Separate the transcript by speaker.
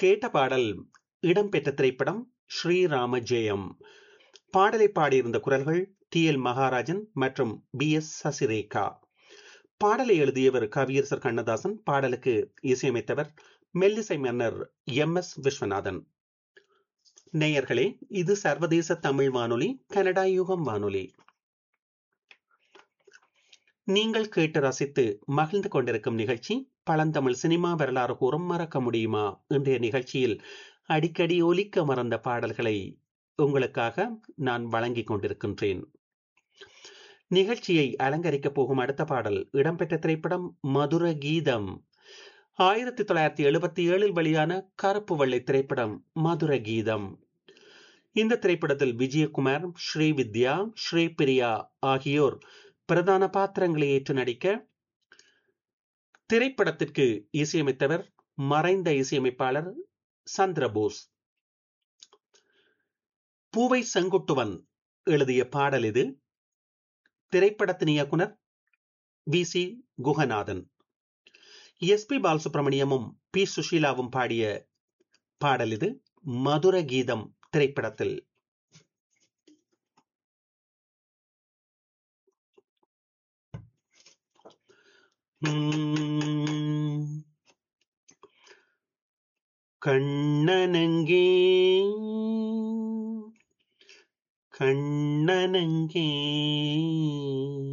Speaker 1: கேட்ட பாடல் இடம்பெற்ற திரைப்படம் ஸ்ரீராம ஜெயம் பாடலை பாடியிருந்த குரல்கள் டி எல் மகாராஜன் மற்றும் பி எஸ் சசிரேகா பாடலை எழுதியவர் கவியரசர் கண்ணதாசன் பாடலுக்கு இசையமைத்தவர் மெல்லிசை மன்னர் எம் எஸ் விஸ்வநாதன் நேயர்களே இது சர்வதேச தமிழ் வானொலி கனடா யுகம் வானொலி நீங்கள் கேட்டு ரசித்து மகிழ்ந்து கொண்டிருக்கும் நிகழ்ச்சி பழந்தமிழ் சினிமா வரலாறு கூறும் மறக்க முடியுமா இன்றைய நிகழ்ச்சியில் அடிக்கடி ஒலிக்க மறந்த பாடல்களை உங்களுக்காக நான் வழங்கிக் கொண்டிருக்கின்றேன் நிகழ்ச்சியை அலங்கரிக்கப் போகும் அடுத்த பாடல் இடம்பெற்ற திரைப்படம் மதுர கீதம் ஆயிரத்தி தொள்ளாயிரத்தி எழுபத்தி ஏழில் வெளியான கருப்பு வெள்ளை திரைப்படம் மதுர கீதம் இந்த திரைப்படத்தில் விஜயகுமார் ஸ்ரீவித்யா ஸ்ரீபிரியா ஆகியோர் பிரதான பாத்திரங்களை ஏற்று நடிக்க திரைப்படத்திற்கு இசையமைத்தவர் மறைந்த இசையமைப்பாளர் சந்திரபோஸ் பூவை செங்குட்டுவன் எழுதிய பாடல் இது திரைப்படத்தின் இயக்குனர் V C Guhanathan S P பாலசுப்ரமணியமும் பி சுஷீலாவும் பாடிய பாடல் இது மதுர கீதம் திரைப்படத்தில் கண்ணனங்கே கண்ணனங்கே